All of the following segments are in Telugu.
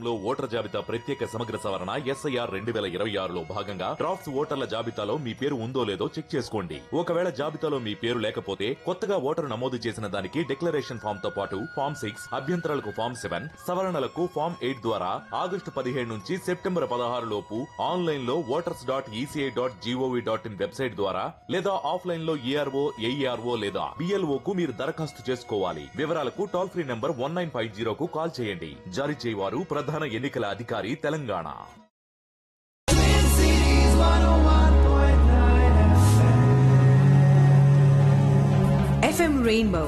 రాష్ట్రంలో ఓటర్ జాబితా ప్రత్యేక సమగ్ర సవరణ ఎస్ఐఆర్ రెండు వేల ఇరవై ఆరులో భాగంగా డ్రాఫ్ట్స్ ఓటర్ల జాబితాలో మీ పేరు ఉందో లేదో చెక్ చేసుకోండి ఒకవేళ జాబితాలో మీ పేరు లేకపోతే కొత్తగా ఓటరు నమోదు చేసిన దానికి డిక్లరేషన్ ఫామ్ తో పాటు ఫామ్ సిక్స్ అభ్యంతరాలకు ఫామ్ సెవెన్ సవరణలకు ఫామ్ ఎయిట్ ద్వారా ఆగస్టు పదిహేడు నుంచి సెప్టెంబర్ పదహారు లోపు ఆన్లైన్ లో voters dot ECI dot GOV dot in website ద్వారా లేదా ఆఫ్లైన్ లో ఏఆర్ఓ ఏఈఆర్ఓ లేదా బిఎల్ఓ కు మీరు దరఖాస్తు చేసుకోవాలి వివరాలకు toll free number one nine five జీరోకు కాల్ చేయండి జారీ చేయవారు ప్రధాన ఎన్నికల అధికారి తెలంగాణ FM Rainbow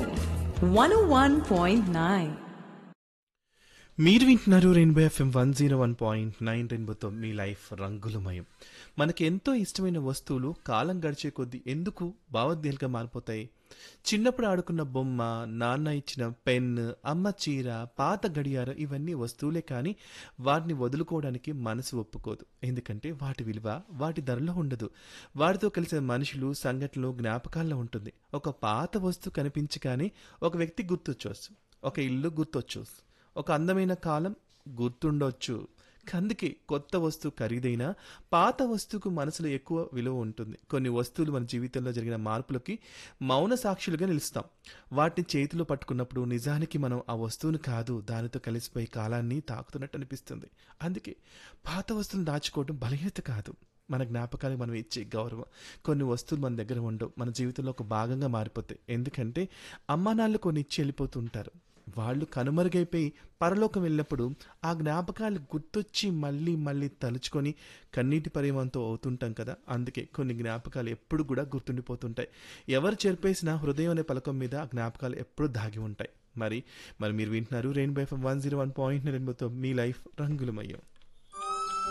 101.9. మీరు వింటున్నారు rainbow FM one zero one point nine రెయిన్బోతో మీ లైఫ్ రంగులమయం మనకి ఎంతో ఇష్టమైన వస్తువులు కాలం గడిచే కొద్దీ ఎందుకు భావోద్వేలుగా మారిపోతాయి చిన్నప్పుడు ఆడుకున్న బొమ్మ నాన్న ఇచ్చిన పెన్ అమ్మ చీర పాత గడియారం ఇవన్నీ వస్తువులే కానీ వాటిని వదులుకోవడానికి మనసు ఒప్పుకోదు ఎందుకంటే వాటి విలువ వాటి ధరలో ఉండదు వాటితో కలిసిన మనుషులు సంఘటనలు జ్ఞాపకాల్లో ఉంటుంది ఒక పాత వస్తువు కనిపించగానే ఒక వ్యక్తి గుర్తొచ్చు ఒక ఇల్లు గుర్తొచ్చు ఒక అందమైన కాలం గుర్తుండొచ్చు అందుకే కొత్త వస్తువు ఖరీదైనా పాత వస్తువుకు మనసులో ఎక్కువ విలువ ఉంటుంది కొన్ని వస్తువులు మన జీవితంలో జరిగిన మార్పులకి మౌన సాక్షులుగా నిలుస్తాం వాటిని చేతిలో పట్టుకున్నప్పుడు నిజానికి మనం ఆ వస్తువును కాదు దానితో కలిసిపోయి కాలాన్ని తాకుతున్నట్టు అనిపిస్తుంది అందుకే పాత వస్తువులు దాచుకోవడం బలహీనత కాదు మన జ్ఞాపకాలకు మనం ఇచ్చే గౌరవం కొన్ని వస్తువులు మన దగ్గర ఉండవు మన జీవితంలో ఒక భాగంగా మారిపోతాయి ఎందుకంటే అమ్మా నాన్నలు కొన్ని ఇచ్చి వెళ్ళిపోతుంటారు వాళ్ళు కనుమరుగైపోయి పరలోకం వెళ్ళినప్పుడు ఆ జ్ఞాపకాలు గుర్తొచ్చి మళ్ళీ మళ్ళీ తలుచుకొని కన్నీటి పరిమంతో అవుతుంటాం కదా అందుకే కొన్ని జ్ఞాపకాలు ఎప్పుడు కూడా గుర్తుండిపోతుంటాయి ఎవరు చెరిపేసినా హృదయం అనే పలకం మీద ఆ జ్ఞాపకాలు ఎప్పుడు దాగి ఉంటాయి మరి మరి మీరు వింటున్నారు rainbow FM one zero one point రెయిన్బోతో మీ లైఫ్ రంగులమయ్యం